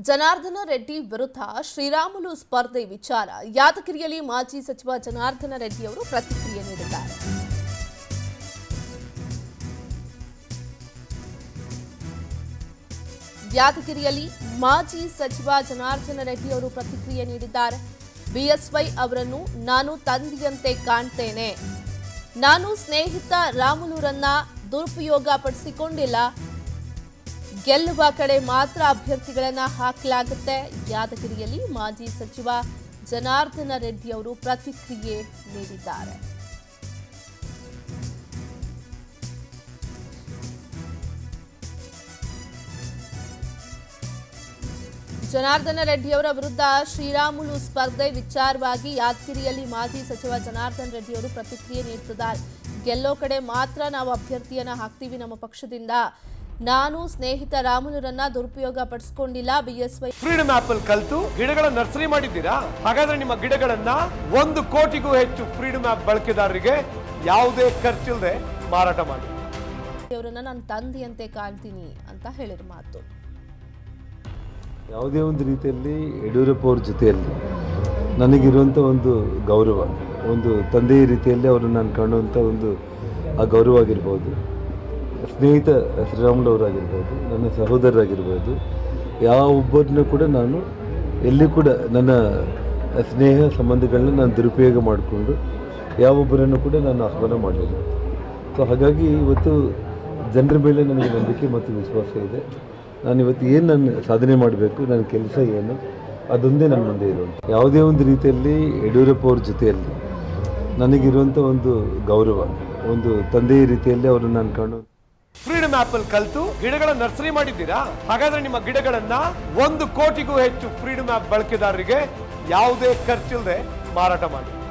ಜನಾರ್ದನ ರೆಡ್ಡಿ ವಿರುದ್ಧ ಶ್ರೀರಾಮುಲು ಸ್ಪರ್ಧೆ ವಿಚಾರ ಯಾದಗಿರಿಯಲ್ಲಿ ಮಾಜಿ ಸಚಿವ ಜನಾರ್ದನ ರೆಡ್ಡಿ ಅವರು ಪ್ರತಿಕ್ರಿಯೆ ನೀಡಿದ್ದಾರೆ ಯಾದಗಿರಿಯಲ್ಲಿ ಮಾಜಿ ಸಚಿವ ಜನಾರ್ದನ ರೆಡ್ಡಿ ಅವರು ಪ್ರತಿಕ್ರಿಯೆ ನೀಡಿದ್ದಾರೆ ಬಿಎಸ್ವೈ ಅವರನ್ನು ನಾನು ತಂದೆಯಂತೆ ಕಾಣ್ತೇನೆ ನಾನು ಸ್ನೇಹಿತ ರಾಮುಲುರನ್ನ ದುರುಪಯೋಗ ಪಡಿಸಿಕೊಂಡಿಲ್ಲ ಗೆಲ್ಲುವ ಕಡೆ ಮಾತ್ರ ಅಭ್ಯರ್ಥಿಗಳನ್ನ ಹಾಕಲಾಗುತ್ತೆ ಯಾದಗಿರಿಯಲ್ಲಿ ಮಾಜಿ ಸಚಿವ ಜನಾರ್ದನ ರೆಡ್ಡಿ ಅವರು ಪ್ರತಿಕ್ರಿಯೆ ನೀಡಿದ್ದಾರೆ ಜನಾರ್ದನ ರೆಡ್ಡಿ ಅವರ ವಿರುದ್ಧ ಶ್ರೀರಾಮುಲು ಸ್ಪರ್ಧೆ ವಿಚಾರವಾಗಿ ಯಾದಗಿರಿಯಲ್ಲಿ ಮಾಜಿ ಸಚಿವ ಜನಾರ್ದನ್ ರೆಡ್ಡಿ ಅವರು ಪ್ರತಿಕ್ರಿಯೆ ನೀಡುತ್ತಿದ್ದಾರೆ ಗೆಲ್ಲೋ ಕಡೆ ಮಾತ್ರ ನಾವು ಅಭ್ಯರ್ಥಿಯನ್ನ ಹಾಕ್ತೀವಿ ನಮ್ಮ ಪಕ್ಷದಿಂದ ನಾನು ಸ್ನೇಹಿತ ರಾಮುಲುರನ್ನ ದುರುಪಯೋಗ ಪಡಿಸ್ಕೊಂಡಿಲ್ಲ ಬಿಎಸ್ವೈ ಫ್ರೀಡಮ್ ಆಪ್ ಅಲ್ಲಿ ಕಲ್ತು ಗಿಡಗಳ ನರ್ಸರಿ ಮಾಡಿದ್ದೀರಾ ಹಾಗಾದ್ರೆ ನಿಮ್ಮ ಗಿಡಗಳನ್ನ ಒಂದು ಕೋಟಿಗೂ ಹೆಚ್ಚು ಫ್ರೀಡಮ್ ಆಪ್ ಬಳಕೆದಾರರಿಗೆ ಯಾವುದೇ ಖರ್ಚಿಲ್ಲದೆ ಮಾರಾಟ ಮಾಡಿ ಅವರನ್ನ ನಾನು ತಂದೆಯಂತೆ ಕಾಣ್ತೀನಿ ಅಂತ ಹೇಳಿದ ಮಾತು ಯಾವುದೇ ಒಂದು ರೀತಿಯಲ್ಲಿ ಯಡಿಯೂರಪ್ಪ ಅವ್ರ ಜೊತೆಯಲ್ಲಿ ನನಗಿರುವಂಥ ಒಂದು ಗೌರವ ಒಂದು ತಂದೆಯ ರೀತಿಯಲ್ಲಿ ಅವರನ್ನು ನಾನು ಕಾಣುವಂಥ ಒಂದು ಆ ಗೌರವ ಆಗಿರ್ಬೋದು ಸ್ನೇಹಿತ ಶ್ರೀರಾಮುಲು ಅವರಾಗಿರ್ಬೋದು ನನ್ನ ಸಹೋದರರಾಗಿರ್ಬೋದು ಯಾವೊಬ್ಬರನ್ನೂ ಕೂಡ ನಾನು ಎಲ್ಲಿ ಕೂಡ ನನ್ನ ಸ್ನೇಹ ಸಂಬಂಧಗಳನ್ನ ನಾನು ದುರುಪಯೋಗ ಮಾಡಿಕೊಂಡು ಯಾವೊಬ್ಬರನ್ನು ಕೂಡ ನಾನು ಆಹ್ವಾನ ಮಾಡಲಿಲ್ಲ ಸೊ ಹಾಗಾಗಿ ಇವತ್ತು ಜನರ ಮೇಲೆ ನನಗೆ ನಂಬಿಕೆ ಮತ್ತು ವಿಶ್ವಾಸ ಇದೆ ನಾನು ಇವತ್ತು ಏನು ನಾನು ಸಾಧನೆ ಮಾಡಬೇಕು ನನ್ನ ಕೆಲಸ ಏನು ಅದೊಂದೇ ನನ್ನ ಮುಂದೆ ಇರುವಂಥ ಯಾವುದೇ ಒಂದು ರೀತಿಯಲ್ಲಿ ಯಡಿಯೂರಪ್ಪ ಅವ್ರ ಜೊತೆಯಲ್ಲಿ ನನಗಿರುವಂಥ ಒಂದು ಗೌರವ ಒಂದು ತಂದೆಯ ರೀತಿಯಲ್ಲಿ ಅವರನ್ನು ನಾನು ಕಾಣೋ ಫ್ರೀಡಮ್ ಆಪ್ ಅಲ್ಲಿ ಕಲ್ತು ಗಿಡಗಳ ನರ್ಸರಿ ಮಾಡಿದ್ದೀರಾ ಹಾಗಾದ್ರೆ ನಿಮ್ಮ ಗಿಡಗಳನ್ನ ಒಂದು ಕೋಟಿಗೂ ಹೆಚ್ಚು ಫ್ರೀಡಮ್ ಆಪ್ ಬಳಕೆದಾರರಿಗೆ ಯಾವುದೇ ಖರ್ಚಿಲ್ಲದೆ ಮಾರಾಟ ಮಾಡಿ